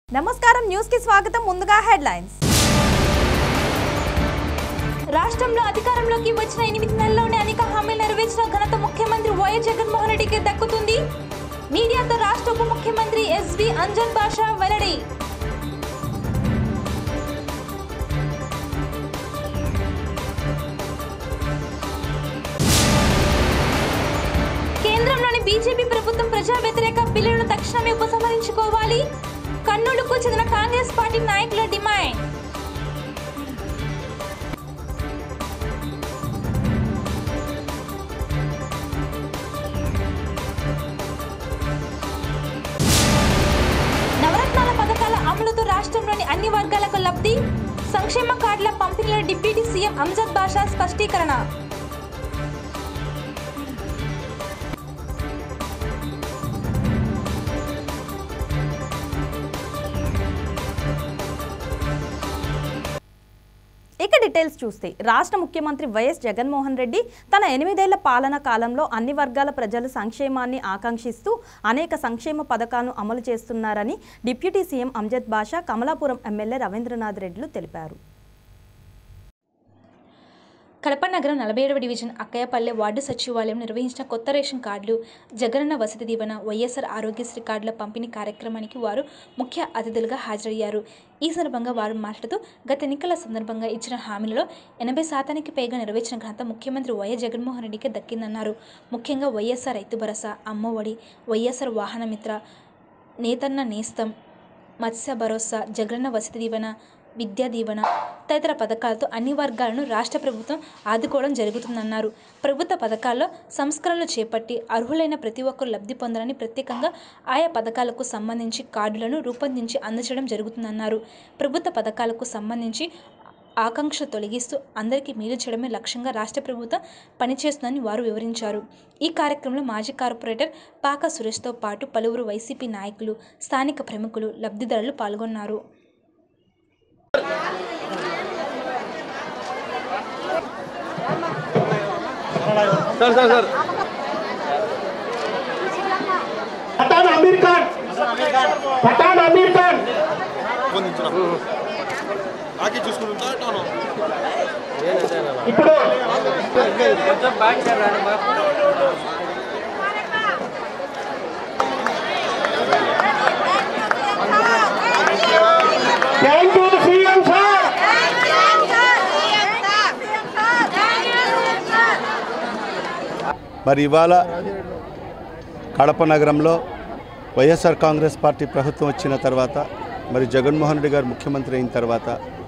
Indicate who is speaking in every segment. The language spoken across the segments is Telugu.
Speaker 1: నమస్కారం న్యూస్ కి స్వాగతం ముందుగా హెడ్లైన్స్
Speaker 2: రాష్ట్రంలో అధికారంలోకి వచ్చిన ఎనిమిది నెలల్లోనే అనేక హామీలు నెరవేర్చిన ఘనత ముఖ్యమంత్రి వైఎస్ జగన్మోహన్ రెడ్డికి దక్కుతుంది మీడియాతో రాష్ట్ర ఉప ముఖ్యమంత్రి ఎస్వి అంజన్ బాషా వెల్లడి కేంద్రంలోని బీజేపీ ప్రభుత్వం ప్రజా వ్యతిరేక బిల్లులను తక్షణమే ఉపసంహరించుకోవాలి కర్నూలుకు చెందిన కాంగ్రెస్ పార్టీ నాయకుల డిమాండ్ నవరత్నాల పథకాల అమలుతో రాష్ట్రంలోని అన్ని వర్గాలకు లబ్ధి సంక్షేమ కార్డుల పంపిణీలో డిప్యూటీ సీఎం అంజద్ బాషా స్పష్టీకరణ
Speaker 1: ఇక డీటెయిల్స్ చూస్తే రాష్ట్ర ముఖ్యమంత్రి వైఎస్ జగన్మోహన్ రెడ్డి తన ఎనిమిదేళ్ల పాలన కాలంలో అన్ని వర్గాల ప్రజల సంక్షేమాన్ని ఆకాంక్షిస్తూ అనేక సంక్షేమ పథకాలను అమలు చేస్తున్నారని deputy CM Amzath Basha Kamalapuram MLA Ravindranath రెడ్డిలు తెలిపారు
Speaker 2: కడప నగరం నలభై ఏడవ డివిజన్ అక్కయ్యపల్లె వార్డు సచివాలయం నిర్వహించిన కొత్త రేషన్ కార్డులు జగనన్న వసతి దీవెన వైఎస్ఆర్ ఆరోగ్యశ్రీ కార్డుల పంపిణీ కార్యక్రమానికి వారు ముఖ్య అతిథులుగా హాజరయ్యారు ఈ సందర్భంగా వారు మాట్లాడుతూ గత ఎన్నికల సందర్భంగా ఇచ్చిన హామీలలో ఎనభై శాతానికి పైగా నెరవేర్చిన ఘనత ముఖ్యమంత్రి వైఎస్ జగన్మోహన్ రెడ్డికి దక్కిందన్నారు ముఖ్యంగా వైఎస్ఆర్ రైతు భరోసా అమ్మఒడి వైఎస్ఆర్ వాహనమిత్ర నేతన్న నేస్తం మత్స్య భరోసా జగనన్న వసతి దీవెన విద్యా దీవెన తదితర పథకాలతో అన్ని వర్గాలను రాష్ట్ర ప్రభుత్వం ఆదుకోవడం జరుగుతుందన్నారు ప్రభుత్వ పథకాల్లో సంస్కరణలు చేపట్టి అర్హులైన ప్రతి ఒక్కరూ లబ్ధి పొందాలని ప్రత్యేకంగా ఆయా పథకాలకు సంబంధించి కార్డులను రూపొందించి అందజేయడం జరుగుతుందన్నారు ప్రభుత్వ పథకాలకు సంబంధించి ఆకాంక్ష తొలగిస్తూ అందరికీ మేలు చేయడమే లక్ష్యంగా రాష్ట్ర ప్రభుత్వం పనిచేస్తుందని వారు వివరించారు ఈ కార్యక్రమంలో మాజీ కార్పొరేటర్ పాక సురేష్తో పాటు పలువురు వైసీపీ నాయకులు స్థానిక ప్రముఖులు లబ్ధిదారులు పాల్గొన్నారు
Speaker 3: sir sir sir
Speaker 4: Pathan Amir Khan Pathan Amir Khan
Speaker 3: ఆకి చూసుకుంటా
Speaker 4: ఇప్పుడు థ్యాంక్ యూ సీఎం సార్
Speaker 5: మరి ఇవాళ కడప నగరంలో వైఎస్ఆర్ కాంగ్రెస్ పార్టీ ప్రభుత్వం వచ్చిన తర్వాత మరి జగన్మోహన్ రెడ్డి గారు ముఖ్యమంత్రి అయిన తర్వాత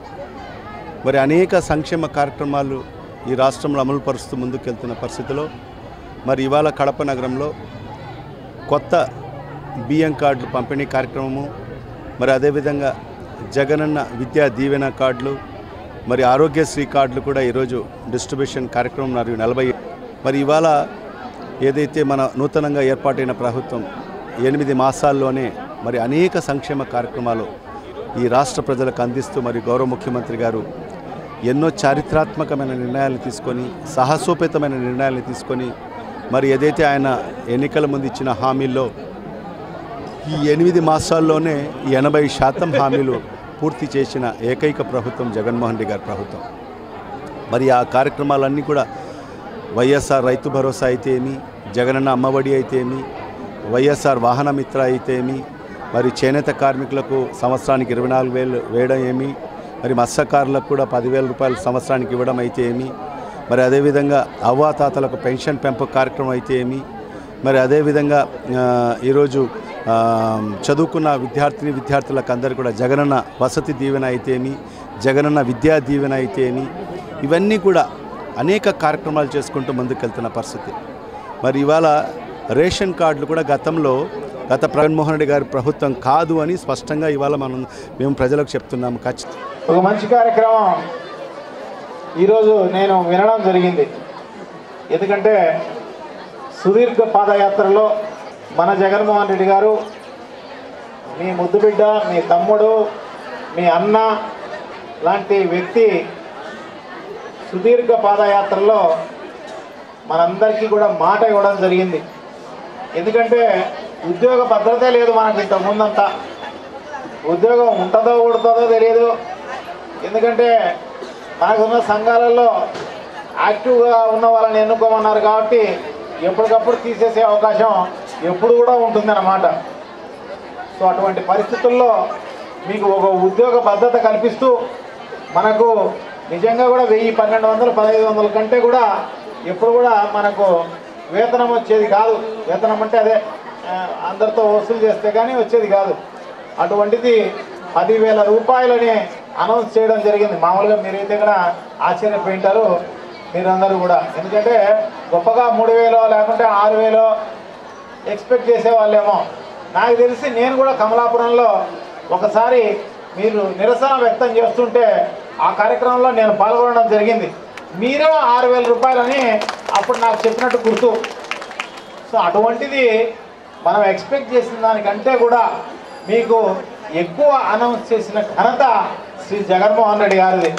Speaker 5: మరి అనేక సంక్షేమ కార్యక్రమాలు ఈ రాష్ట్రంలో అమలు పరుస్తూ ముందుకెళ్తున్న పరిస్థితిలో మరి ఇవాళ కడప నగరంలో కొత్త బియ్యం కార్డులు పంపిణీ కార్యక్రమము మరి అదేవిధంగా జగనన్న విద్యా దీవెన కార్డులు మరి ఆరోగ్యశ్రీ కార్డులు కూడా ఈరోజు డిస్ట్రిబ్యూషన్ కార్యక్రమం మరియు నలభై మరి ఇవాళ ఏదైతే మన నూతనంగా ఏర్పాటైన ప్రభుత్వం ఎనిమిది మాసాల్లోనే మరి అనేక సంక్షేమ కార్యక్రమాలు ఈ రాష్ట్ర ప్రజలకు అందిస్తూ మరి గౌరవ ముఖ్యమంత్రి గారు ఎన్నో చారిత్రాత్మకమైన నిర్ణయాలు తీసుకొని సాహసోపేతమైన నిర్ణయాలు తీసుకొని మరి ఏదైతే ఆయన ఎన్నికల ముందు ఇచ్చిన హామీల్లో ఈ ఎనిమిది మాసాల్లోనే ఈ ఎనభై శాతం హామీలు పూర్తి చేసిన ఏకైక ప్రభుత్వం జగన్మోహన్ రెడ్డి గారి ప్రభుత్వం మరి ఆ కార్యక్రమాలన్నీ కూడా వైఎస్ఆర్ రైతు భరోసా అయితే ఏమి జగనన్న అమ్మఒడి అయితే ఏమి వైఎస్ఆర్ వాహనమిత్ర అయితే ఏమి మరి చేనేత కార్మికులకు సంవత్సరానికి ఇరవై నాలుగు వేలు వేయడం ఏమి మరి మత్స్యకారులకు కూడా పదివేల రూపాయలు సంవత్సరానికి ఇవ్వడం అయితే ఏమి మరి అదేవిధంగా అవ్వాతాతలకు పెన్షన్ పెంపు కార్యక్రమం అయితే ఏమి మరి అదేవిధంగా ఆ, ఈరోజు ఆ, చదువుకున్న విద్యార్థిని విద్యార్థులకు అందరూ కూడా జగనన్న వసతి దీవెన అయితేమి జగనన్న విద్యా దీవెన అయితేమి ఇవన్నీ కూడా అనేక కార్యక్రమాలు చేసుకుంటూ ముందుకెళ్తున్న పరిస్థితి మరి ఇవాళ రేషన్ కార్డులు కూడా గతంలో గత జగన్మోహన్ రెడ్డి గారి ప్రభుత్వం కాదు అని స్పష్టంగా ఇవాళ మనం మేము ప్రజలకు చెప్తున్నాము ఖచ్చితంగా
Speaker 4: ఒక మంచి కార్యక్రమం ఈరోజు నేను వినడం జరిగింది ఎందుకంటే సుదీర్ఘ పాదయాత్రలో మన జగన్మోహన్ రెడ్డి గారు మీ ముద్దు బిడ్డ మీ తమ్ముడు మీ అన్న లాంటి వ్యక్తి సుదీర్ఘ పాదయాత్రలో మనందరికీ కూడా మాట ఇవ్వడం జరిగింది ఎందుకంటే ఉద్యోగ భద్రతే లేదు మనకి ఇంత ముందంతా ఉద్యోగం ఉంటుందో ఉడుతుందో తెలియదు ఎందుకంటే మనకున్న సంఘాలలో యాక్టివ్గా ఉన్న వాళ్ళని ఎన్నుకోమన్నారు కాబట్టి ఎప్పటికప్పుడు తీసేసే అవకాశం ఎప్పుడు కూడా ఉంటుందన్నమాట సో అటువంటి పరిస్థితుల్లో మీకు ఒక ఉద్యోగ భద్రత కల్పిస్తూ మనకు నిజంగా కూడా వెయ్యి పన్నెండు వందలు పదహైదు వందల కంటే కూడా ఎప్పుడు కూడా మనకు వేతనం వచ్చేది కాదు వేతనం అంటే అదే ఆ, అందరితో వసూలు చేస్తే కానీ వచ్చేది కాదు అటువంటిది పదివేల రూపాయలని అనౌన్స్ చేయడం జరిగింది మామూలుగా మీరైతే కూడా ఆశ్చర్యపోయింటారు మీరందరూ కూడా ఎందుకంటే గొప్పగా మూడు వేలో లేకుంటే ఆరు వేలో ఎక్స్పెక్ట్ చేసేవాళ్ళేమో నాకు తెలిసి నేను కూడా కమలాపురంలో ఒకసారి మీరు నిరసన వ్యక్తం చేస్తుంటే ఆ కార్యక్రమంలో నేను పాల్గొనడం జరిగింది మీరే ఆరు వేల రూపాయలని అప్పుడు నాకు చెప్పినట్టు గుర్తు సో అటువంటిది మనం ఎక్స్పెక్ట్ చేసిన దానికంటే కూడా మీకు ఎక్కువ అనౌన్స్ చేసిన ఘనత శ్రీ జగన్మోహన్ రెడ్డి గారిది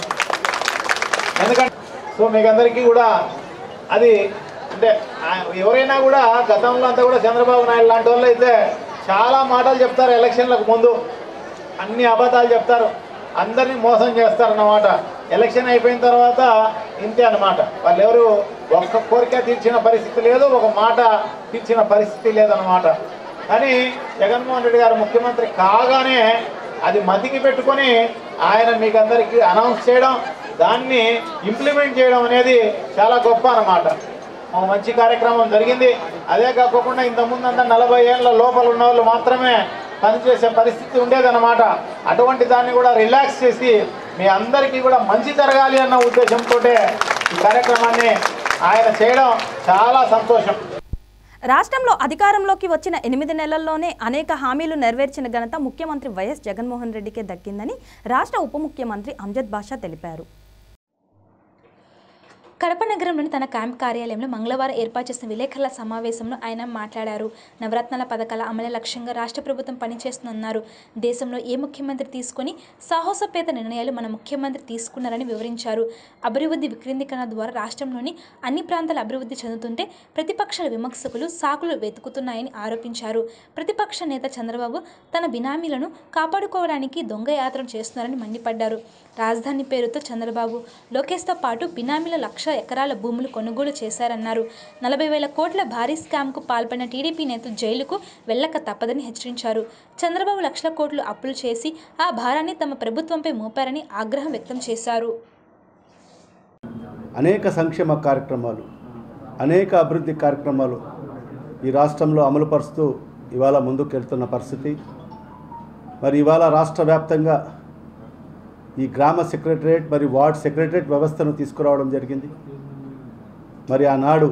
Speaker 4: ఎందుకంటే సో మీకు అందరికీ కూడా అది అంటే ఆ- ఎవరైనా కూడా గతంలో అంతా కూడా చంద్రబాబు నాయుడు లాంటి వాళ్ళు అయితే చాలా మాటలు చెప్తారు ఎలక్షన్లకు ముందు అన్ని అబద్ధాలు చెప్తారు అందరినీ మోసం చేస్తారన్నమాట ఎలక్షన్ అయిపోయిన తర్వాత ఇంతే అన్నమాట వాళ్ళు ఎవరు ఒక్క కోరిక తీర్చిన పరిస్థితి లేదు ఒక మాట తీర్చిన పరిస్థితి లేదన్నమాట కానీ జగన్మోహన్ రెడ్డి గారు ముఖ్యమంత్రి కాగానే అది మతికి పెట్టుకొని ఆయన మీకు అందరికీ అనౌన్స్ చేయడం దాన్ని ఇంప్లిమెంట్ చేయడం అనేది చాలా గొప్ప అన్నమాట ఒక మంచి కార్యక్రమం జరిగింది అదే కాకుండా ఇంతకుముందు అంతా నలభై ఏళ్ళ లోపల ఉన్న వాళ్ళు మాత్రమే పనిచేసే పరిస్థితి ఉండేదన్నమాట అటువంటి దాన్ని కూడా రిలాక్స్ చేసి మీ అందరికీ కూడా మంచి జరగాలి అన్న ఉద్దేశంతో ఈ కార్యక్రమాన్ని ఆయన చేయడం చాలా సంతోషం
Speaker 1: రాష్ట్రంలో అధికారంలోకి వచ్చిన ఎనిమిది నెలల్లోనే అనేక హామీలు నెరవేర్చిన ఘనత ముఖ్యమంత్రి వైఎస్ జగన్మోహన్ రెడ్డికే దక్కిందని రాష్ట్ర ఉప ముఖ్యమంత్రి అంజద్ బాషా తెలిపారు
Speaker 2: కడప నగరంలోని తన క్యాంప్ కార్యాలయంలో మంగళవారం ఏర్పాటు చేసిన విలేకరుల సమావేశంలో ఆయన మాట్లాడారు నవరత్నాల పథకాల అమలు లక్ష్యంగా రాష్ట్ర ప్రభుత్వం పనిచేస్తుందన్నారు దేశంలో ఏ ముఖ్యమంత్రి తీసుకొని సాహసోపేత నిర్ణయాలు మన ముఖ్యమంత్రి తీసుకున్నారని వివరించారు అభివృద్ధి వికేంద్రీకరణ ద్వారా రాష్ట్రంలోని అన్ని ప్రాంతాల అభివృద్ధి చెందుతుంటే ప్రతిపక్షాల విమర్శకులు సాకులు వెతుకుతున్నాయని ఆరోపించారు ప్రతిపక్ష నేత చంద్రబాబు తన బినామీలను కాపాడుకోవడానికి దొంగ యాత్ర చేస్తున్నారని మండిపడ్డారు రాజధాని పేరుతో చంద్రబాబు లోకేష్తో పాటు బినామీల లక్ష ఎకరాల భూములు కొనుగోలు చేశారన్నారు నలభై వేల కోట్ల భారీ స్కామ్కు పాల్పడిన టీడీపీ నేతలు జైలుకు వెళ్ళక తప్పదని హెచ్చరించారు చంద్రబాబు లక్షల కోట్లు అప్పులు చేసి ఆ భారాన్ని తమ ప్రభుత్వంపై మోపారని ఆగ్రహం వ్యక్తం చేశారు
Speaker 5: అనేక సంక్షేమ కార్యక్రమాలు అనేక అభివృద్ధి కార్యక్రమాలు ఈ రాష్ట్రంలో అమలుపరుస్తూ ఇవాళ ముందుకెళ్తున్న పరిస్థితి మరి ఇవాళ రాష్ట్ర వ్యాప్తంగా ఈ గ్రామ సెక్రటరేట్ మరి వార్డ్ సెక్రటరేట్ వ్యవస్థను తీసుకురావడం జరిగింది మరి ఆనాడు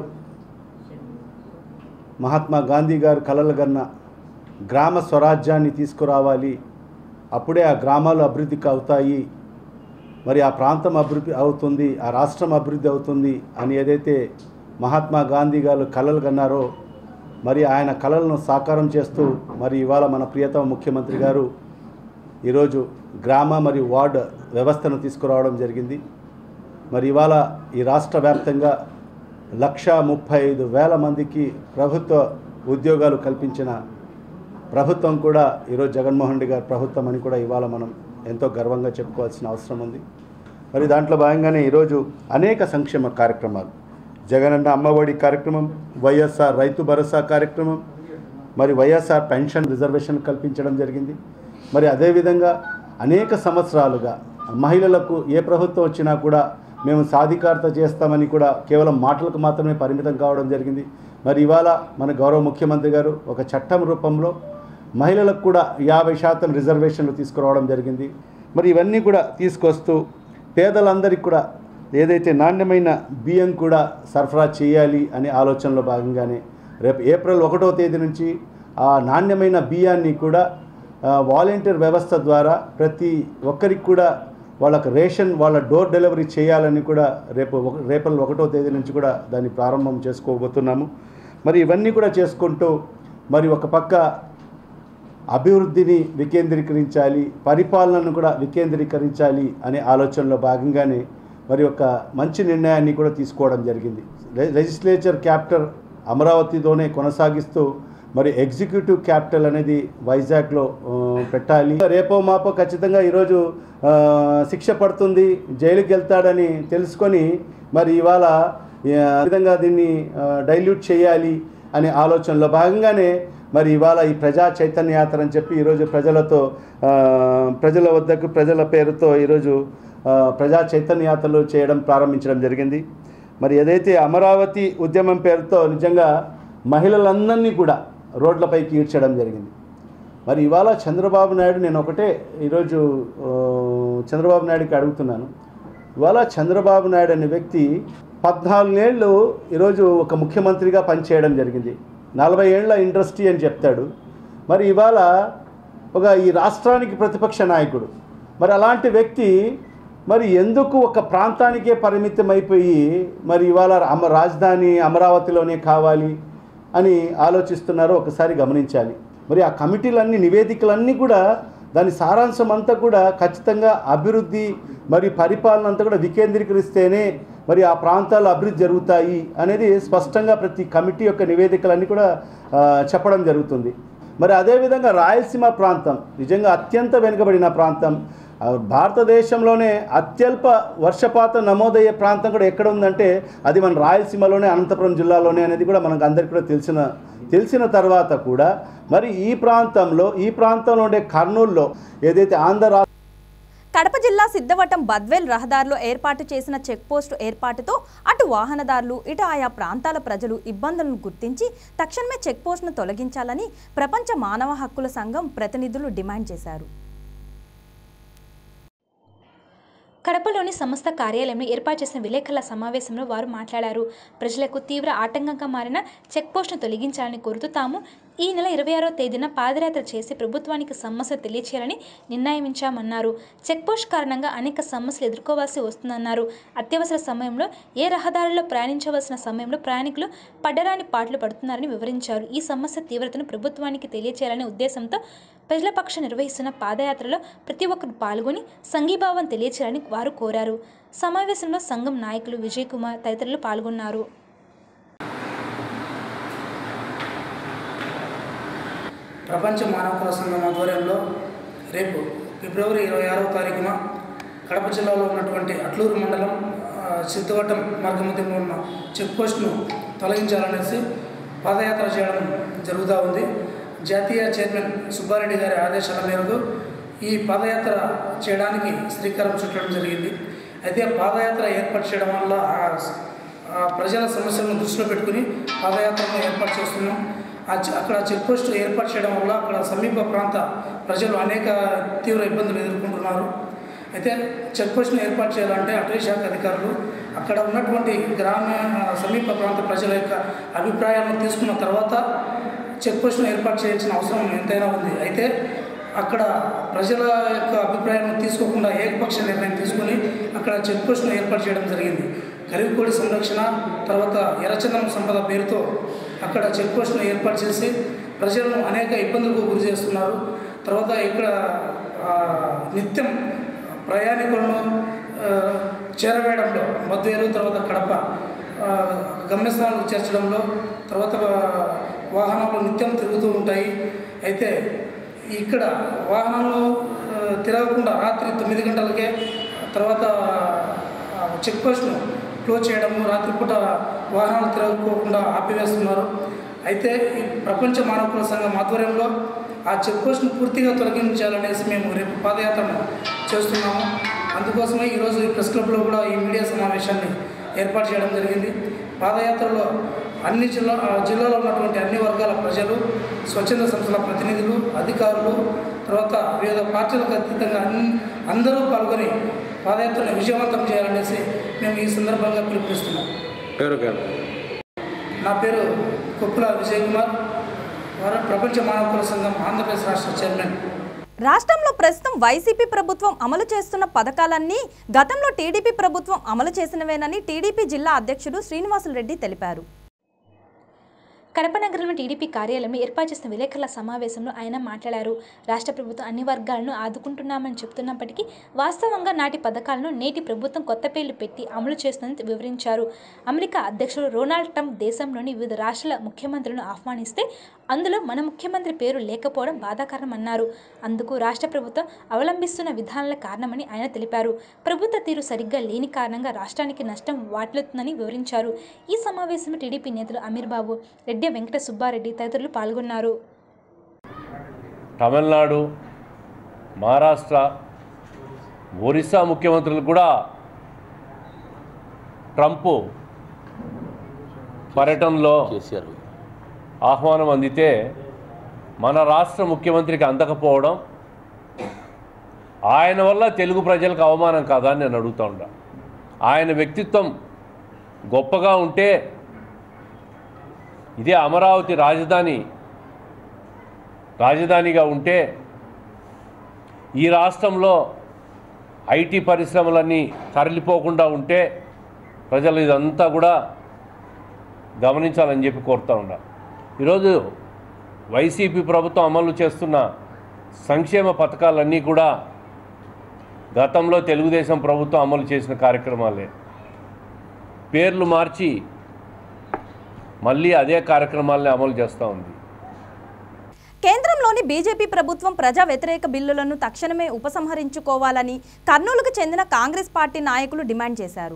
Speaker 5: మహాత్మా గాంధీ గారు కలలు కన్న గ్రామ స్వరాజ్యాన్ని తీసుకురావాలి అప్పుడే ఆ గ్రామాలు అభివృద్ధికి అవుతాయి మరి ఆ ప్రాంతం అభివృద్ధి అవుతుంది ఆ రాష్ట్రం అభివృద్ధి అవుతుంది అని ఏదైతే మహాత్మా గాంధీ గారు కలలు కన్నారో మరి ఆయన కలలను సాకారం చేస్తూ మరి ఇవాళ మన ప్రియతమ ముఖ్యమంత్రి గారు ఈరోజు గ్రామ మరియు వార్డ్ వ్యవస్థను తీసుకురావడం జరిగింది మరి ఇవాళ ఈ రాష్ట్ర వ్యాప్తంగా లక్ష ముప్పై ఐదు వేల మందికి ప్రభుత్వ ఉద్యోగాలు కల్పించిన ప్రభుత్వం కూడా ఈరోజు జగన్మోహన్ రెడ్డి గారి ప్రభుత్వం అని కూడా ఇవాళ మనం ఎంతో గర్వంగా చెప్పుకోవాల్సిన అవసరం ఉంది మరి దాంట్లో భాగంగానే ఈరోజు అనేక సంక్షేమ కార్యక్రమాలు జగనన్న అమ్మఒడి కార్యక్రమం వైఎస్ఆర్ రైతు భరోసా కార్యక్రమం మరి వైఎస్ఆర్ పెన్షన్ రిజర్వేషన్ కల్పించడం జరిగింది మరి అదేవిధంగా అనేక సంవత్సరాలుగా మహిళలకు ఏ ప్రభుత్వం వచ్చినా కూడా మేము సాధికారత చేస్తామని కూడా కేవలం మాటలకు మాత్రమే పరిమితం కావడం జరిగింది మరి ఇవాళ మన గౌరవ ముఖ్యమంత్రి గారు ఒక చట్టం రూపంలో మహిళలకు కూడా యాభై శాతం రిజర్వేషన్లు తీసుకురావడం జరిగింది మరి ఇవన్నీ కూడా తీసుకొస్తూ పేదలందరికీ కూడా ఏదైతే నాణ్యమైన బియ్యం కూడా సరఫరా చేయాలి అనే ఆలోచనలో భాగంగానే రేపు ఏప్రిల్ ఒకటో తేదీ నుంచి ఆ నాణ్యమైన బియ్యాన్ని కూడా ఆ, వాలంటీర్ వ్యవస్థ ద్వారా ప్రతి ఒక్కరికి కూడా వాళ్ళకి రేషన్ వాళ్ళ డోర్ డెలివరీ చేయాలని కూడా రేపు ఒక- ఏప్రిల్ ఒకటో తేదీ నుంచి కూడా దాన్ని ప్రారంభం చేసుకోబోతున్నాము మరి ఇవన్నీ కూడా చేసుకుంటూ మరి ఒక పక్క అభివృద్ధిని వికేంద్రీకరించాలి పరిపాలనను కూడా వికేంద్రీకరించాలి అనే ఆలోచనలో భాగంగానే మరి ఒక మంచి నిర్ణయాన్ని కూడా తీసుకోవడం జరిగింది లె- లెజిస్లేచర్ క్యాప్టర్ అమరావతితోనే కొనసాగిస్తూ మరి ఎగ్జిక్యూటివ్ క్యాపిటల్ అనేది వైజాగ్లో ఆ, పెట్టాలి రేపో మాపో ఖచ్చితంగా ఈరోజు ఆ, శిక్ష పడుతుంది జైలుకి వెళ్తాడని తెలుసుకొని మరి ఇవాళ ఆ, విధంగా దీన్ని డైల్యూట్ చేయాలి అనే ఆలోచనలో భాగంగానే మరి ఇవాళ ఈ ప్రజా చైతన్య యాత్ర అని చెప్పి ఈరోజు ప్రజలతో ఆ, ప్రజల వద్దకు ప్రజల పేరుతో ఈరోజు ఆ, ప్రజా చైతన్య యాత్రలు చేయడం ప్రారంభించడం జరిగింది మరి ఏదైతే అమరావతి ఉద్యమం పేరుతో నిజంగా మహిళలందరినీ కూడా రోడ్లపైకి ఈడ్చడం జరిగింది మరి ఇవాళ చంద్రబాబు నాయుడు నేను ఒకటే ఈరోజు ఆ, చంద్రబాబు నాయుడుకి అడుగుతున్నాను ఇవాళ చంద్రబాబు నాయుడు అనే వ్యక్తి పద్నాలుగేళ్ళు ఈరోజు ఒక ముఖ్యమంత్రిగా పనిచేయడం జరిగింది నలభై ఏళ్ల ఇండస్ట్రీ అని చెప్తాడు మరి ఇవాళ ఒక ఈ రాష్ట్రానికి ప్రతిపక్ష నాయకుడు మరి అలాంటి వ్యక్తి మరి ఎందుకు ఒక ప్రాంతానికే పరిమితం అయిపోయి మరి ఇవాళ అమ రాజధాని అమరావతిలోనే కావాలి అని ఆలోచిస్తున్నారో ఒకసారి గమనించాలి మరి ఆ కమిటీలన్నీ నివేదికలన్నీ కూడా దాని సారాంశం అంతా కూడా ఖచ్చితంగా అభివృద్ధి మరి పరిపాలన అంతా కూడా వికేంద్రీకరిస్తేనే మరి ఆ ప్రాంతాల్లో అభివృద్ధి జరుగుతాయి అనేది స్పష్టంగా ప్రతి కమిటీ యొక్క నివేదికలన్నీ కూడా ఆ, చెప్పడం జరుగుతుంది మరి అదేవిధంగా రాయలసీమ ప్రాంతం నిజంగా అత్యంత వెనుకబడిన ప్రాంతం ఆ, భారతదేశంలోనే అత్యల్ప వర్షపాతం నమోదయ్యే ప్రాంతం కూడా ఎక్కడ ఉందంటే అది మన రాయలసీమలోనే అనంతపురం జిల్లాలోనే అనేది కూడా మనకు అందరికీ కూడా తెలిసిన తెలిసిన తర్వాత కూడా మరి ఈ ప్రాంతంలో ఈ ప్రాంతంలో ఉండే కర్నూలులో ఏదైతే ఆంధ్ర రా-
Speaker 1: కడప జిల్లా సిద్ధవటం బద్వేల్ రహదారిలో ఏర్పాటు చేసిన చెక్ పోస్టు ఏర్పాటుతో అటు వాహనదారులు ఇటు ఆయా ప్రాంతాల ప్రజలు ఇబ్బందులను గుర్తించి తక్షణమే చెక్ పోస్టును తొలగించాలని ప్రపంచ మానవ హక్కుల సంఘం ప్రతినిధులు డిమాండ్ చేశారు
Speaker 2: కడపలోని సంస్థ కార్యాలయంలో ఏర్పాటు చేసిన విలేకరుల సమావేశంలో వారు మాట్లాడారు ప్రజలకు తీవ్ర ఆటంకంగా మారిన చెక్ పోస్ట్ను తొలగించాలని కోరుతూ తాము ఈ నెల ఇరవై ఆరో తేదీన పాదయాత్ర చేసి ప్రభుత్వానికి సమస్యలు తెలియచేయాలని నిర్ణయించామన్నారు చెక్ పోస్ట్ కారణంగా అనేక సమస్యలు ఎదుర్కోవాల్సి వస్తుందన్నారు అత్యవసర సమయంలో ఏ రహదారిలో ప్రయాణించవలసిన సమయంలో ప్రయాణికులు పడ్డరాని పాటలు పడుతున్నారని వివరించారు ఈ సమస్య తీవ్రతను ప్రభుత్వానికి తెలియచేయాలనే ఉద్దేశంతో ప్రజల పక్షం నిర్వహిస్తున్న పాదయాత్రలో ప్రతి ఒక్కరు పాల్గొని సంఘీభావం తెలియచేయాలని వారు కోరారు సమావేశంలో సంఘం నాయకులు విజయ్ కుమార్ తదితరులు పాల్గొన్నారు
Speaker 6: ప్రపంచ మానవ హక్కుల సంఘం ఆధ్వర్యంలో రేపు ఫిబ్రవరి ఇరవై ఆరవ తారీఖున కడప జిల్లాలో ఉన్నటువంటి అట్లూరు మండలం ఆ, సిద్ధవటం మార్గమధ్యంలో ఉన్న చెక్ పోస్ట్ను తొలగించాలనేసి పాదయాత్ర చేయడం జరుగుతూ ఉంది జాతీయ చైర్మన్ సుబ్బారెడ్డి గారి ఆదేశాల మేరకు ఈ పాదయాత్ర చేయడానికి శ్రీకారం చుట్టడం జరిగింది అయితే పాదయాత్ర ఏర్పాటు చేయడం వల్ల ఆ ఆ ప్రజల సమస్యలను దృష్టిలో పెట్టుకుని పాదయాత్రను ఏర్పాటు చేస్తున్నాం ఆ చె- అక్కడ చెక్ పోస్ట్ ఏర్పాటు చేయడం వల్ల అక్కడ సమీప ప్రాంత ప్రజలు అనేక తీవ్ర ఇబ్బందులు ఎదుర్కొంటున్నారు అయితే చెక్ పోస్ట్ను ఏర్పాటు చేయాలంటే అటవీ శాఖ అధికారులు అక్కడ ఉన్నటువంటి గ్రామ సమీప ప్రాంత ప్రజల యొక్క అభిప్రాయాలను తీసుకున్న తర్వాత చెక్ పోస్ట్ను ఏర్పాటు చేయాల్సిన అవసరం ఎంతైనా ఉంది అయితే అక్కడ ప్రజల యొక్క అభిప్రాయాలను తీసుకోకుండా ఏకపక్ష నిర్ణయం తీసుకుని అక్కడ చెక్ పోస్ట్ను ఏర్పాటు చేయడం జరిగింది గరికోడి సంరక్షణ తర్వాత ఎర్రచందనం సంపద పేరుతో అక్కడ చెక్ పోస్ట్ను ఏర్పాటు చేసి ప్రజలను అనేక ఇబ్బందులకు గురి చేస్తున్నారు తర్వాత ఇక్కడ ఆ, నిత్యం ప్రయాణికులను ఆ, చేరవేయడంలో మద్వేలు తర్వాత కడప ఆ, గమ్యస్థానాలకు చేర్చడంలో తర్వాత వా- వాహనాలు నిత్యం తిరుగుతూ ఉంటాయి అయితే ఇక్కడ వాహనాలు ఆ, తిరగకుండా రాత్రి తొమ్మిది గంటలకే తర్వాత ఆ, చెక్ పోస్ట్ను క్లోజ్ చేయడము రాత్రిపూట వాహనాలు తిరగకోకుండా ఆపివేస్తున్నారు అయితే ఈ ప్రపంచ మానవ హక్కుల సంఘం ఆధ్వర్యంలో ఆ చెక్ పోస్ట్ను పూర్తిగా తొలగించాలనేసి మేము రేపు పాదయాత్రను చేస్తున్నాము అందుకోసమే ఈరోజు ఈ ప్రెస్ క్లబ్లో కూడా ఈ మీడియా సమావేశాన్ని ఏర్పాటు చేయడం జరిగింది పాదయాత్రలో అన్ని జిల్లా ఆ జిల్లాలో ఉన్నటువంటి అన్ని వర్గాల ప్రజలు స్వచ్ఛంద సంస్థల ప్రతినిధులు అధికారులు తర్వాత వివిధ పార్టీలకు అతీతంగా అన్ని అందరూ పాల్గొని పాదయాత్రను విజయవంతం చేయాలనేసి మేము ఈ సందర్భంగా పిలుపునిస్తున్నాం నా పేరు కొప్పుల విజయ్ కుమార్ వారు ప్రపంచ మానవ హక్కుల సంఘం ఆంధ్రప్రదేశ్ రాష్ట్ర చైర్మన్
Speaker 1: రాష్ట్రంలో ప్రస్తుతం వైసీపీ ప్రభుత్వం అమలు చేస్తున్న పథకాలన్నీ గతంలో టీడీపీ ప్రభుత్వం అమలు చేసినవేనని టీడీపీ జిల్లా అధ్యక్షుడు శ్రీనివాసులు రెడ్డి తెలిపారు
Speaker 2: కడప నగరంలో టీడీపీ కార్యాలయంలో ఏర్పాటు చేసిన విలేకరుల సమావేశంలో ఆయన మాట్లాడారు రాష్ట్ర ప్రభుత్వం అన్ని వర్గాలను ఆదుకుంటున్నామని చెప్తున్నప్పటికీ వాస్తవంగా నాటి పథకాలను నేటి ప్రభుత్వం కొత్త పేర్లు పెట్టి అమలు చేస్తుందని వివరించారు అమెరికా అధ్యక్షుడు రొనాల్డ్ ట్రంప్ దేశంలోని వివిధ రాష్ట్రాల ముఖ్యమంత్రులను ఆహ్వానిస్తే అందులో మన ముఖ్యమంత్రి పేరు లేకపోవడం బాధాకరమన్నారు అందుకు రాష్ట్ర ప్రభుత్వం అవలంబిస్తున్న విధానాల కారణమని ఆయన తెలిపారు ప్రభుత్వ తీరు సరిగ్గా లేని కారణంగా రాష్ట్రానికి నష్టం వాటిల్లుతుందని వివరించారు ఈ సమావేశంలో టీడీపీ నేతలు అమీర్ బాబు రెడ్డి వెంకట సుబ్బారెడ్డి తదితరులు పాల్గొన్నారు
Speaker 7: తమిళనాడు మహారాష్ట్ర ఒరిస్సా ముఖ్యమంత్రులు కూడా ట్రంప్ పర్యటనలో ఆహ్వానం అందితే మన రాష్ట్ర ముఖ్యమంత్రికి అందకపోవడం ఆయన వల్ల తెలుగు ప్రజలకు అవమానం కాదా అని నేను అడుగుతా ఉంటా ఆయన వ్యక్తిత్వం గొప్పగా ఉంటే ఇదే అమరావతి రాజధాని రాజధానిగా ఉంటే ఈ రాష్ట్రంలో ఐటీ పరిశ్రమలన్నీ తరలిపోకుండా ఉంటే ప్రజలు ఇదంతా కూడా గమనించాలని చెప్పి కోరుతా ఉన్నా ఈరోజు వైసీపీ ప్రభుత్వం అమలు చేస్తున్న సంక్షేమ పథకాలన్నీ కూడా గతంలో తెలుగుదేశం ప్రభుత్వం అమలు చేసిన కార్యక్రమాలే పేర్లు మార్చి మళ్ళీ అదే కార్యక్రమాలని అమలు చేస్తూ ఉంది
Speaker 1: కేంద్రంలోని బీజేపీ ప్రభుత్వం ప్రజా వ్యతిరేక బిల్లులను తక్షణమే ఉపసంహరించుకోవాలని కర్నూలుకు చెందిన కాంగ్రెస్ పార్టీ నాయకులు డిమాండ్ చేశారు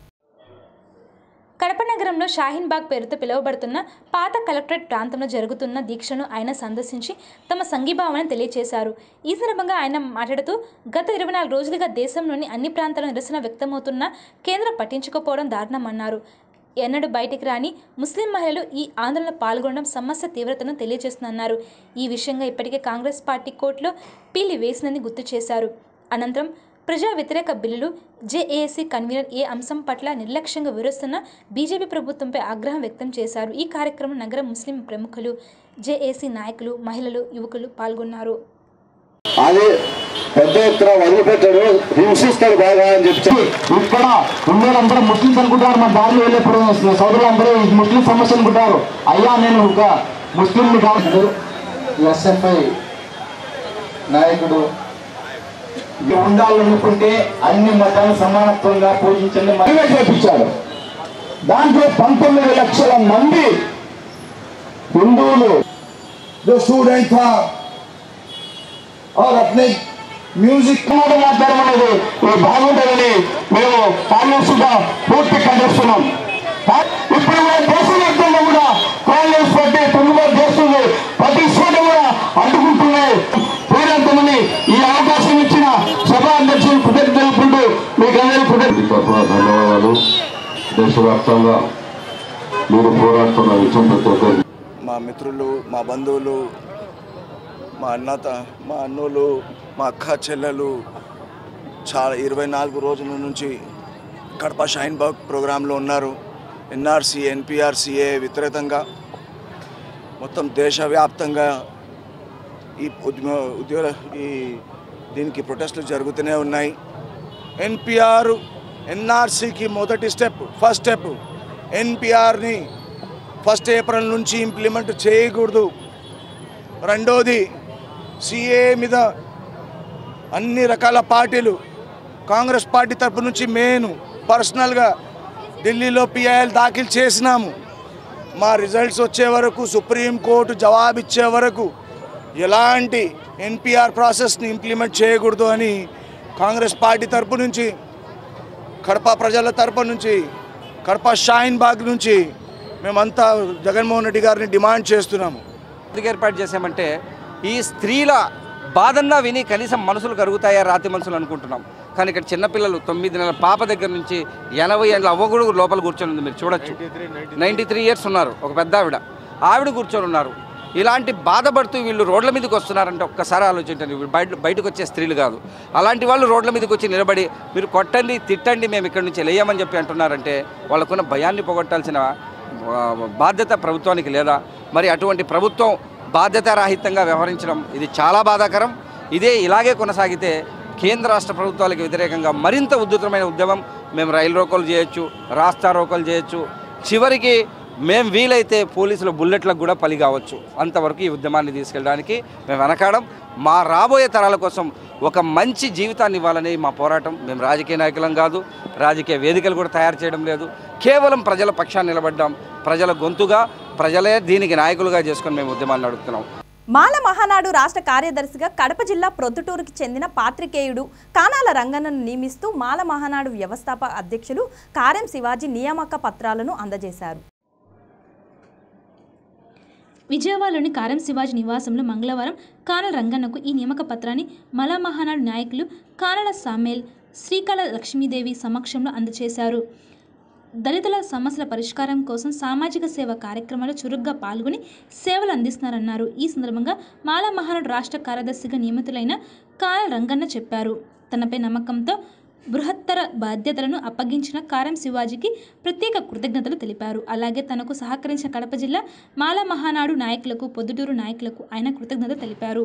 Speaker 2: కడప నగరంలో షాహీన్ బాగ్ పేరుతో పిలువబడుతున్న పాత కలెక్టరేట్ ప్రాంతంలో జరుగుతున్న దీక్షను ఆయన సందర్శించి తమ సంఘీభావాన్ని తెలియజేశారు ఈ సందర్భంగా ఆయన మాట్లాడుతూ గత ఇరవై నాలుగు రోజులుగా దేశంలోని అన్ని ప్రాంతాల నిరసన వ్యక్తమవుతున్న కేంద్రం పట్టించుకోకపోవడం దారుణమన్నారు ఎన్నడూ బయటికి రాని ముస్లిం మహిళలు ఈ ఆందోళనలో పాల్గొనడం సమస్య తీవ్రతను తెలియజేస్తుందన్నారు ఈ విషయంగా ఇప్పటికే కాంగ్రెస్ పార్టీ కోర్టులో పీలి వేసిందని గుర్తు చేశారు అనంతరం ప్రజా వ్యతిరేక బిల్లులు జేఏసీ కన్వీనర్ ఏ అంశం పట్ల నిర్లక్ష్యంగా వివరిస్తున్న బీజేపీ ప్రభుత్వంపై ఆగ్రహం వ్యక్తం చేశారు ఈ కార్యక్రమం నగర ముస్లిం ప్రముఖులు జేఏసీ నాయకులు మహిళలు యువకులు పాల్గొన్నారు
Speaker 8: అది పెద్ద ఎత్తున వదిలిపెట్టాడు హింసిస్తాడు బాగా అని చెప్పి ఇక్కడ ఉండేవాళ్ళందరూ ముస్లింస్ అనుకుంటారు మన దారిలో వెళ్ళేప్పుడు సోదరులందరూ ఈ ముస్లిం సమస్య అనుకుంటారు అయ్యా నేను ఒక ముస్లిం కాదు ఎస్ఎఫ్ఐ నాయకుడు ఉండాలనుకుంటే అన్ని మతాలు సమానత్వంగా పూజించండి మనమే చేపించాడు దాంట్లో పంతొమ్మిది లక్షల మంది హిందువులు जो स्टूडेंट था और अपने మ్యూజిక్ మాట్లాడడం అనేది ఇది బాగుంటుందని మేము కాంగ్రెస్ గా పూర్తి ఖండిస్తున్నాం ఇప్పుడు కూడా దేశవ్యాప్తంగా కూడా కాంగ్రెస్ పార్టీ తొమ్మిదో చేస్తుంది ప్రతి చోట కూడా అడ్డుకుంటున్నాయి పోరాటమని ఈ అవకాశం ఇచ్చిన సభా అధ్యక్షులు కృతజ్ఞతలు తెలుపుకుంటూ మీకు అందరికీ కృతజ్ఞతలు
Speaker 9: తరఫున ధన్యవాదాలు దేశవ్యాప్తంగా మీరు పోరాడుతున్న విషయం ప్రతి ఒక్కరికి
Speaker 5: మా మిత్రులు మా బంధువులు మా అన్నత మా అన్నోళ్ళు మా అక్క చెల్లెలు చాలా ఇరవై నాలుగు రోజుల నుంచి కడప షైన్ బాగ్ ప్రోగ్రాంలో ఉన్నారు ఎన్ఆర్సీ ఎన్పిఆర్సీఏ వ్యతిరేకంగా మొత్తం దేశవ్యాప్తంగా ఈ ఉద్యమ ఉద్యోగ ఈ దీనికి ప్రొటెస్టులు జరుగుతూనే ఉన్నాయి ఎన్పిఆర్ ఎన్ఆర్సీకి మొదటి స్టెప్ ఫస్ట్ స్టెప్ ఎన్పిఆర్ని ఫస్ట్ ఏప్రిల్ నుంచి ఇంప్లిమెంట్ చేయకూడదు రెండోది సిఏ మీద అన్ని రకాల పార్టీలు కాంగ్రెస్ పార్టీ తరపు నుంచి మేము పర్సనల్గా ఢిల్లీలో పిఐఎల్ దాఖలు చేసినాము మా రిజల్ట్స్ వచ్చే వరకు సుప్రీంకోర్టు జవాబు ఇచ్చే వరకు ఎలాంటి ఎన్పిఆర్ ప్రాసెస్ని ఇంప్లిమెంట్ చేయకూడదు అని కాంగ్రెస్ పార్టీ తరపు నుంచి కడప ప్రజల తరపు నుంచి కడప షాయిన్ బాగ్ నుంచి మేమంతా జగన్మోహన్ రెడ్డి గారిని డిమాండ్ చేస్తున్నాము
Speaker 10: ఎందుకు ఏర్పాటు చేశామంటే ఈ స్త్రీల బాధన్నా విని కనీసం మనసులు కరుగుతాయా రాతి మనసులు అనుకుంటున్నాం కానీ ఇక్కడ చిన్నపిల్లలు తొమ్మిది నెలల పాప దగ్గర నుంచి ఎనభై ఏళ్ళ అవ్వగుడు లోపల కూర్చొని ఉంది మీరు చూడొచ్చు నైంటీ త్రీ ఇయర్స్ ఉన్నారు ఒక పెద్ద ఆవిడ ఆవిడ కూర్చొని ఉన్నారు ఇలాంటి బాధపడుతూ వీళ్ళు రోడ్ల మీదకి వస్తున్నారంటే ఒక్కసారి ఆలోచించండి వీళ్ళు బయట బయటకు వచ్చే స్త్రీలు కాదు అలాంటి వాళ్ళు రోడ్ల మీదకి వచ్చి నిలబడి మీరు కొట్టండి తిట్టండి మేము ఇక్కడి నుంచి లేయమని చెప్పి అంటున్నారంటే వాళ్ళకున్న భయాన్ని పోగొట్టాల్సిన ఆ, బాధ్యత ప్రభుత్వానికి లేదా మరి అటువంటి ప్రభుత్వం బాధ్యతారాహిత్యంగా వ్యవహరించడం ఇది చాలా బాధాకరం ఇదే ఇలాగే కొనసాగితే కేంద్ర రాష్ట్ర ప్రభుత్వాలకు వ్యతిరేకంగా మరింత ఉధృతమైన ఉద్యమం మేము రైలు రోకోలు చేయొచ్చు రాస్తా రోకోలు చేయొచ్చు చివరికి మేము వీలైతే పోలీసుల బుల్లెట్లకు కూడా పలి కావచ్చు అంతవరకు ఈ ఉద్యమాన్ని తీసుకెళ్ళడానికి మేము వెనకాడం మా రాబోయే తరాల కోసం ఒక మంచి జీవితాన్ని ఇవ్వాలని మా పోరాటం మేము రాజకీయ నాయకులం కాదు రాజకీయ వేదికలు కూడా తయారు చేయడం లేదు కేవలం ప్రజల పక్షాన్ని నిలబడ్డాం ప్రజల గొంతుగా ప్రజలే దీనికి నాయకులుగా చేసుకొని మేము ఉద్యమాన్ని నడుపుతున్నాం
Speaker 1: మాల మహానాడు రాష్ట్ర కార్యదర్శిగా కడప జిల్లా ప్రొద్దుటూరుకి చెందిన పాత్రికేయుడు కానాల రంగన్నను నియమిస్తూ మాల మహానాడు వ్యవస్థాపక అధ్యక్షులు కారెం శివాజీ నియామక పత్రాలను అందజేశారు
Speaker 2: విజయవాడలోని కారం శివాజీ నివాసంలో మంగళవారం కానల రంగన్నకు ఈ నియామక పత్రాన్ని మలా మహానాడు నాయకులు కానల సామేల్ శ్రీకళ లక్ష్మీదేవి సమక్షంలో అందజేశారు దళితుల సమస్యల పరిష్కారం కోసం సామాజిక సేవ కార్యక్రమాల్లో చురుగ్గా పాల్గొని సేవలు అందిస్తున్నారన్నారు ఈ సందర్భంగా మాలా మహానాడు రాష్ట్ర కార్యదర్శిగా నియమితులైన కాన రంగన్న చెప్పారు తనపై నమ్మకంతో బృహత్తర బాధ్యతలను అప్పగించిన కారం శివాజీకి ప్రత్యేక కృతజ్ఞతలు తెలిపారు అలాగే తనకు సహకరించిన కడప జిల్లా మాలా మహానాడు నాయకులకు పొద్దుటూరు నాయకులకు ఆయన కృతజ్ఞతలు తెలిపారు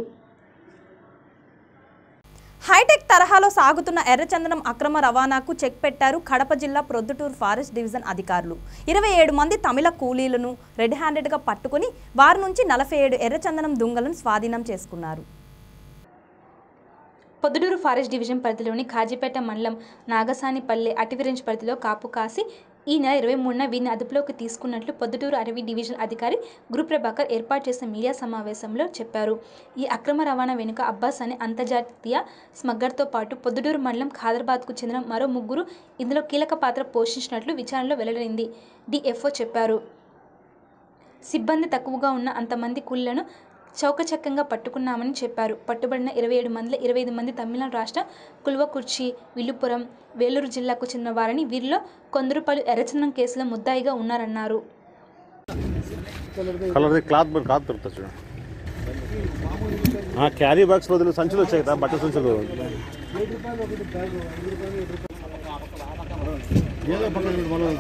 Speaker 1: హైటెక్ తరహాలో సాగుతున్న ఎర్రచందనం అక్రమ రవాణాకు చెక్ పెట్టారు కడప జిల్లా ప్రొద్దుటూరు ఫారెస్ట్ డివిజన్ అధికారులు ఇరవై ఏడు మంది తమిళ కూలీలను రెడ్ హ్యాండెడ్గా పట్టుకుని వారి నుంచి నలభై ఏడు ఎర్రచందనం దుంగలను స్వాధీనం చేసుకున్నారు
Speaker 2: పొద్దుటూరు ఫారెస్ట్ డివిజన్ పరిధిలోని ఖాజీపేట మండలం నాగసానిపల్లె అటవీ రేంజ్ పరిధిలో కాపు కాసి ఈ నెల ఇరవై మూడున వీరిని అదుపులోకి తీసుకున్నట్లు పొద్దుటూరు అటవీ డివిజన్ అధికారి గురు ప్రభాకర్ ఏర్పాటు చేసిన మీడియా సమావేశంలో చెప్పారు ఈ అక్రమ రవాణా వెనుక అబ్బాస్ అనే అంతర్జాతీయ స్మగ్గర్తో పాటు పొద్దుటూరు మండలం ఖాదర్బాద్కు చెందిన మరో ముగ్గురు ఇందులో కీలక పాత్ర పోషించినట్లు విచారణలో వెల్లడైంది డిఎఫ్ఓ చెప్పారు సిబ్బంది తక్కువగా ఉన్న అంతమంది కూలీలను చౌకచక్కంగా పట్టుకున్నామని చెప్పారు పట్టుబడిన ఇరవై ఏడు మందిలో ఇరవై ఐదు మంది తమిళనాడు రాష్ట్ర కుల్వకుర్చి విల్లుపురం వేలూరు జిల్లాకు చెందిన వారని వీరిలో కొందరు పలు ఎర్రచందనం కేసులో ముద్దాయిగా ఉన్నారన్నారు
Speaker 3: కలర్ క్లాత్ క్లాత్ దొరుకుతుంది చూడు క్యారీ బాక్స్ బదులు సంచులు వచ్చాయి కదా బట్ట సంచులు ఏదో పక్కన చూడు, మనం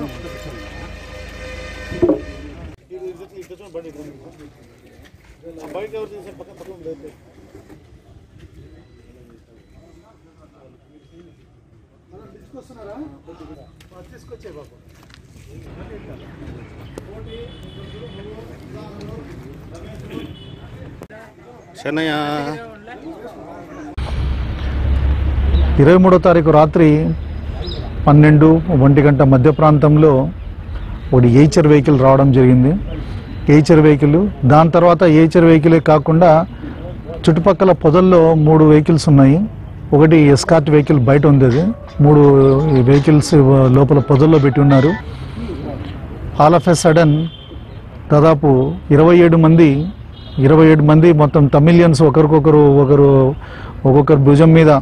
Speaker 3: బయట ఎవరు తీసారు పక్కన పక్కన లేదు. తీసుకొచ్చే బాబు చెన్నయ్య
Speaker 11: ఇరవై మూడో తారీఖు రాత్రి పన్నెండు ఒంటి గంట మధ్య ప్రాంతంలో ఒకటి ఏచర్ వెహికల్ రావడం జరిగింది ఏచర్ వెహికల్ దాని తర్వాత ఏచర్ వెహికలే కాకుండా చుట్టుపక్కల పొదల్లో మూడు వెహికల్స్ ఉన్నాయి ఒకటి ఎస్కార్ట్ వెహికల్ బయట ఉంది అది మూడు వెహికల్స్ లోపల పొదల్లో పెట్టి ఉన్నారు ఆల్ ఆఫ్ ఎ సడన్ దాదాపు ఇరవై ఏడు మంది ఇరవై ఏడు మంది మొత్తం తమిళియన్స్ ఒకరికొకరు ఒకరు ఒక్కొక్కరు భుజం మీద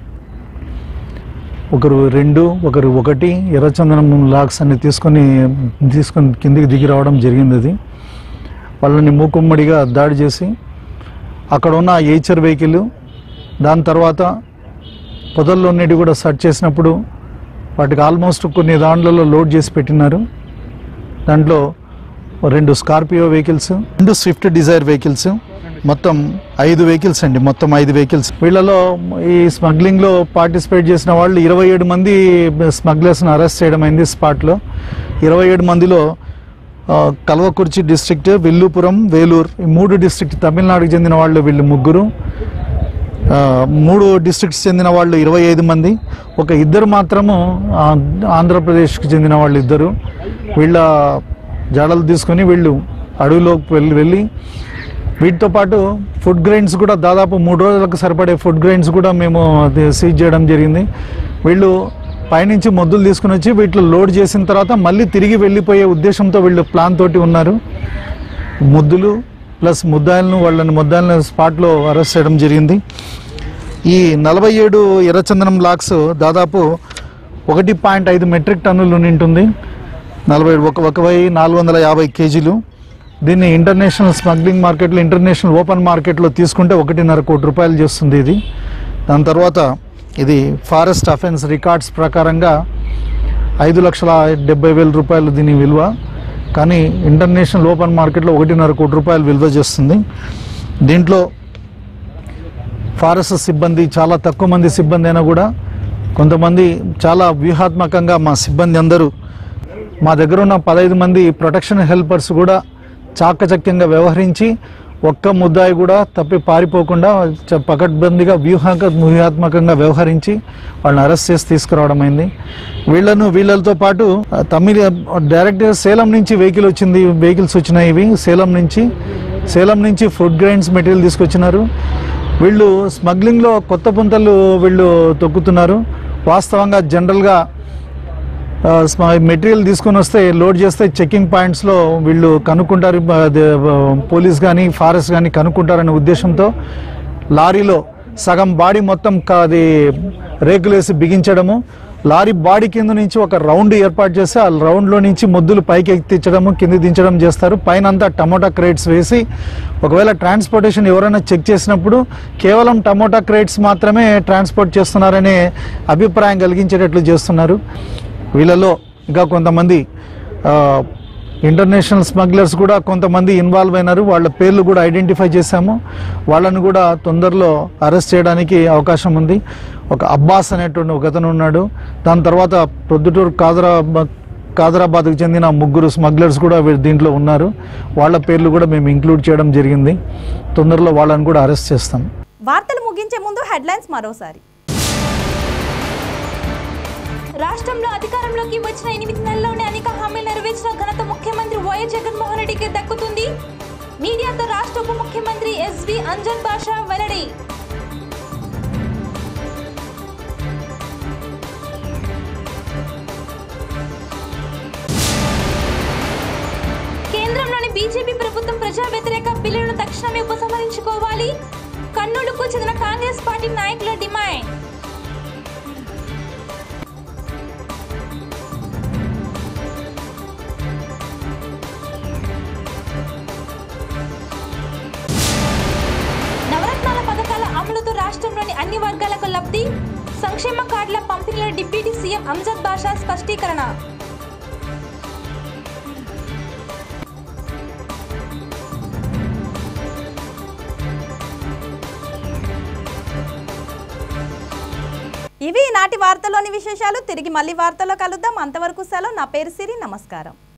Speaker 11: ఒకరు రెండు ఒకరు ఒకటి ఎర్రచందనం లాక్స్ అన్ని తీసుకొని తీసుకొని కిందికి దిగి రావడం జరిగింది అది వాళ్ళని మూకుమ్మడిగా దాడి చేసి అక్కడ ఉన్న ఏచర్ వెహికల్ దాని తర్వాత పొదల్లోన్నిటి కూడా సెర్చ్ చేసినప్పుడు వాటికి ఆల్మోస్ట్ కొన్ని దాంట్లలో లోడ్ చేసి పెట్టినారు దాంట్లో రెండు స్కార్పియో వెహికల్స్ రెండు స్విఫ్ట్ డిజైర్ వెహికల్స్ మొత్తం ఐదు వెహికల్స్ అండి మొత్తం ఐదు వెహికల్స్ వీళ్ళలో ఈ స్మగ్లింగ్లో పార్టిసిపేట్ చేసిన వాళ్ళు ఇరవై ఏడు మంది స్మగ్లర్స్ని అరెస్ట్ చేయడం అయింది స్పాట్లో ఇరవై ఏడు మందిలో ఆ, కల్వకుర్చి డిస్ట్రిక్ట్ విల్లుపురం వేలూరు ఈ మూడు డిస్ట్రిక్ట్ తమిళనాడుకు చెందిన వాళ్ళు వీళ్ళు ముగ్గురు ఆ, మూడు డిస్ట్రిక్ట్స్ చెందిన వాళ్ళు ఇరవై ఐదు మంది ఒక ఇద్దరు మాత్రము ఆ, ఆంధ్రప్రదేశ్కి చెందిన వాళ్ళు ఇద్దరు వీళ్ళ జాడలు తీసుకొని వీళ్ళు అడవిలోకి వెళ్ళి వెళ్ళి వీటితో పాటు ఫుడ్ గ్రెయిన్స్ కూడా దాదాపు మూడు రోజులకు సరిపడే ఫుడ్ గ్రెయిన్స్ కూడా మేము అది సీజ్ చేయడం జరిగింది వీళ్ళు పైనుంచి మొద్దులు తీసుకుని వచ్చి వీటిలో లోడ్ చేసిన తర్వాత మళ్ళీ తిరిగి వెళ్ళిపోయే ఉద్దేశంతో వీళ్ళు ప్లాన్ తోటి ఉన్నారు ముద్దులు ప్లస్ ముద్దాయిలను వాళ్ళని ముద్దాయిలను స్పాట్లో అరెస్ట్ చేయడం జరిగింది ఈ నలభై ఏడు ఎర్రచందనం లాక్స్ దాదాపు ఒకటి పాయింట్ ఐదు మెట్రిక్ టన్నులు నింటుంది నలభై ఒక ఒక వెయ్యి నాలుగు వందల యాభై కేజీలు దీన్ని ఇంటర్నేషనల్ స్మగ్లింగ్ మార్కెట్లో ఇంటర్నేషనల్ ఓపెన్ మార్కెట్లో తీసుకుంటే ఒకటిన్నర కోటి రూపాయలు చేస్తుంది ఇది దాని తర్వాత ఇది ఫారెస్ట్ అఫెన్స్ రికార్డ్స్ ప్రకారంగా ఐదు లక్షల డెబ్బై వేల రూపాయలు దీని విలువ కానీ ఇంటర్నేషనల్ ఓపెన్ మార్కెట్లో ఒకటిన్నర కోటి రూపాయలు విలువ చేస్తుంది దీంట్లో ఫారెస్ట్ సిబ్బంది చాలా తక్కువ మంది సిబ్బంది అయినా కూడా కొంతమంది చాలా వ్యూహాత్మకంగా మా సిబ్బంది అందరూ మా దగ్గర ఉన్న పదహైదు మంది ప్రొటెక్షన్ హెల్పర్స్ కూడా చాకచక్యంగా వ్యవహరించి ఒక్క ముద్దాయి కూడా తప్పి పారిపోకుండా చ- పకడ్బందీగా వ్యూహాక వ్యూహాత్మకంగా వ్యవహరించి వాళ్ళని అరెస్ట్ చేసి తీసుకురావడం అయింది వీళ్ళను వీళ్ళతో పాటు ఆ, తమిళ డైరెక్ట్గా సేలం నుంచి వెహికల్ వచ్చింది వెహికల్స్ వచ్చినాయి ఇవి సేలం నుంచి సేలం నుంచి ఫుడ్ గ్రైన్స్ మెటీరియల్ తీసుకొచ్చినారు వీళ్ళు స్మగ్లింగ్లో కొత్త పుంతలు వీళ్ళు తొక్కుతున్నారు వాస్తవంగా జనరల్గా ఆ, స్మ- మెటీరియల్ తీసుకొని వస్తే లోడ్ చేస్తే చెకింగ్ పాయింట్స్లో వీళ్ళు కనుక్కుంటారు బ- అదే, బ- పోలీస్ కానీ ఫారెస్ట్ కానీ కనుక్కుంటారనే ఉద్దేశంతో లారీలో సగం బాడీ మొత్తం క- అది రేకులేసి బిగించడము లారీ బాడీ కింద నుంచి ఒక రౌండ్ ఏర్పాటు చేస్తే ఆ రౌండ్లో నుంచి మొద్దులు పైకి ఎత్తించడము కింద దించడం చేస్తారు పైన అంతా టమోటా క్రేట్స్ వేసి ఒకవేళ ట్రాన్స్పోర్టేషన్ ఎవరైనా చెక్ చేసినప్పుడు కేవలం టమోటా క్రేట్స్ మాత్రమే ట్రాన్స్పోర్ట్ చేస్తున్నారనే అభిప్రాయం కలిగించేటట్లు చేస్తున్నారు వీళ్ళలో ఇంకా కొంతమంది ఆ, ఇంటర్నేషనల్ స్మగ్లర్స్ కూడా కొంతమంది ఇన్వాల్వ్ అయినారు వాళ్ళ పేర్లు కూడా ఐడెంటిఫై చేశాము వాళ్ళను కూడా తొందరలో అరెస్ట్ చేయడానికి అవకాశం ఉంది ఒక అబ్బాస్ అనేటువంటి ఒక అతను ఉన్నాడు దాని తర్వాత ప్రొద్దుటూరు కాదరాబాద్ కాదరాబాద్కు చెందిన ముగ్గురు స్మగ్లర్స్ కూడా వీ- దీంట్లో ఉన్నారు వాళ్ళ పేర్లు కూడా మేము ఇంక్లూడ్ చేయడం జరిగింది తొందరలో వాళ్ళని కూడా అరెస్ట్ చేస్తాం
Speaker 1: వార్తలు ముగించే ముందు హెడ్లైన్స్ మరోసారి
Speaker 2: రాష్ట్రంలో అధికారంలోకి వచ్చిన ఎనిమిది నెలల్లోనే అనేక హామీలు నెరవేర్చిన ఘనత ముఖ్యమంత్రి వైఎస్ జగన్మోహన్ రెడ్డికి దక్కుతుంది మీడియాతో రాష్ట్ర ఉప ముఖ్యమంత్రి ఎస్వి అంజన్ బాషా వెల్లడి కేంద్రంలోని బీజేపీ ప్రభుత్వం ప్రజా వ్యతిరేక బిల్లులను తక్షణమే ఉపసంహరించుకోవాలి కర్నూలుకు చెందిన కాంగ్రెస్ పార్టీ నాయకుల డిమాండ్ నవరత్నాల పథకాల అమలుతో రాష్ట్రంలోని అన్ని వర్గాలకు లబ్ధి సంక్షేమ కార్డుల పంపిణీలో డిప్యూటీ సీఎం అంజద్ బాషా స్పష్టీకరణ
Speaker 1: ఇవి నాటి వార్తలోని విశేషాలు తిరిగి మళ్ళీ వార్తల్లో కలుద్దాం అంతవరకు సెలవు నా పేరు సిరి నమస్కారం